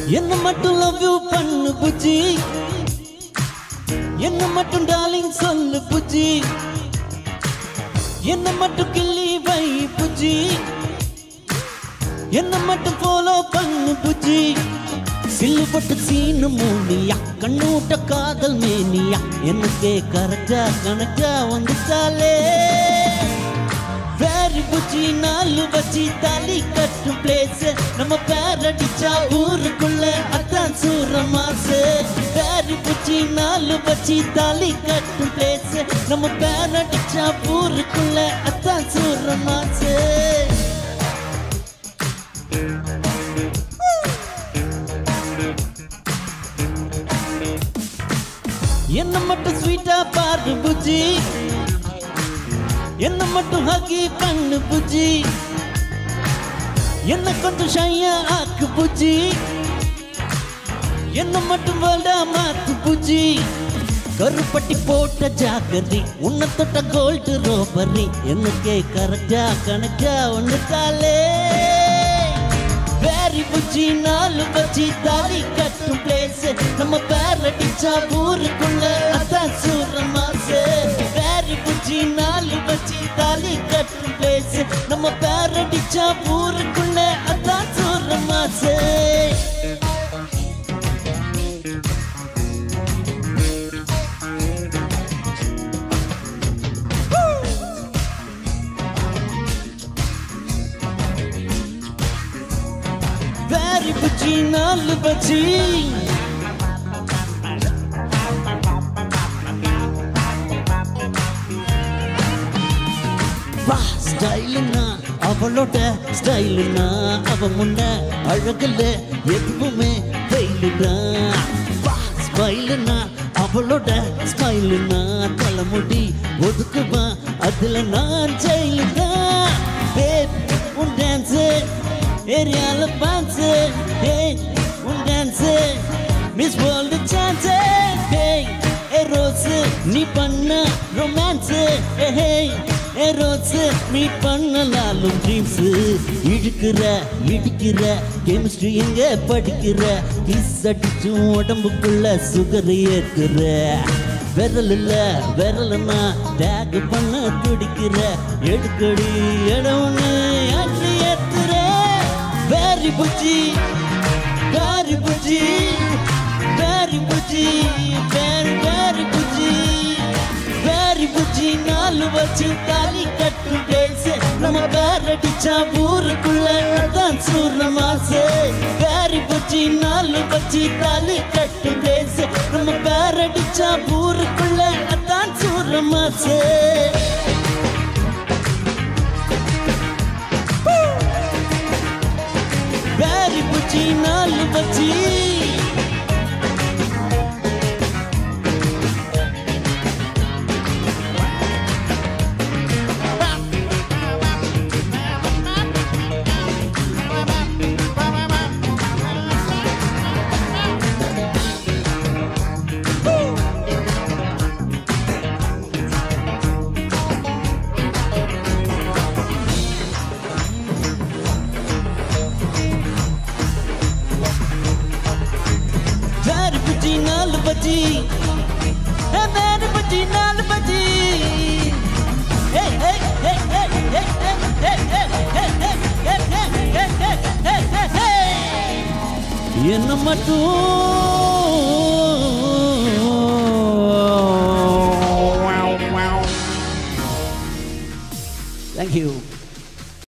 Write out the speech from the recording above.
என்ன மட்டும் love you பண்ணு புஜி என்ன மட்டும் டார்லிங் சொல்லு புஜி என்ன மட்டும் கிள்ளி வை புஜி என்ன மட்டும் ஃபாலோ பண்ணு புஜி சில்லு பட்டு சீனு மூனியா கண்ணூட்ட காதல் மேனியா எனக்கே கரெக்டா கணக்கா வந்துட்டாலே வேரி புச்சி நாலு வச்சி தாலி கட்டும் பிளேஸ் நம்ம பேர் அடிச்சா ஊருக்குள்ள அதான் சூர மாசு வேரி புச்சி நாலு வச்சி தாலி கட்டும் பிளேஸ் நம்ம பேர் அடிச்சா ஊருக்குள்ள அதான் சூர மாசு என்ன மட்டும் ஸ்வீட்டா பாரு புஜி என்ன மட்டும் ஹக்கி பண்ணு புஜி என்ன கொஞ்சம் ஷையா ஆக்கு புஜி என்ன மட்டும் வேர்ல்டா மாத்து புஜி கருப்பட்டி போட்ட ஜாகரி உன்னை தொட்ட கோல்டு ரோபரி எனக்கே கரெக்டா கணக்கா ஒன்று தாலே வேரி புச்சி நாலு பச்சி தாலி கட்டும் பிளேஸ் நம்ம பேர் அடிச்சா ஊருக்குள்ள அதான் சூர மாசு வேரி புச்சி நாலு பச்சி தாலி கட்டும் பிளேஸ் நம்ம பேர் அடிச்சா ஊருக்குள்ள அதான் சூர மாசு வேரி புச்சி நாலு பச்சி வா ஸ்டைலுனா அவளோட ஸ்டைலுனா அவ முன்ன அழகுல எதுவுமே ஃபெயிலுனா வா ஸ்மைலுனா அவளோட ஸ்மைலுனா தலைமுடி ஒதுக்குவா அதுல நான் ஜெயிலுனா பேப் உன் டான்ஸு ஏரியால பான்ஸு ஏய் உன் டான்ஸு மிஸ் வேர்ல்டு சான்ஸு ஏய் ஏ ரோஸு நீ பண்ண ரொமான்ஸு ஹே ஏ ரோஸு நீ பண்ணலாலும் ட்ரீம்ஸு இழுக்கிற இடிக்கிற கெமிஸ்ட்ரி எங்க படிக்கிற கிஸ் அடிச்சும் உடம்புக்குள்ள சுகர் ஏற்கிற விரல் இல்ல விரலனா டேக் பண்ண துடிக்கிற எடுக்கடி இடம்னு அள்ளி ஏத்துற வேரி புச்சி வேரி புச்சி வேரி புச்சி வேரி வேரி புச்சி வேரி புச்சி நாலு வச்சு தாலி கட்டும் பேசு நம்ம பேர் அடிச்சா ஊருக்குள்ள அதான் சூர்ண மாசு வேரி புச்சி நாலு வச்சு தாலி கட்டும் பேசு நம்ம பேர் அடிச்சா ஊருக்குள்ள அதான் சூர்ண மாசு வேரி புச்சி நாலு வச்சி வேரி புச்சி நாலு வச்சி வேரி புச்சி நாலு வச்சி என்ன மட்டும்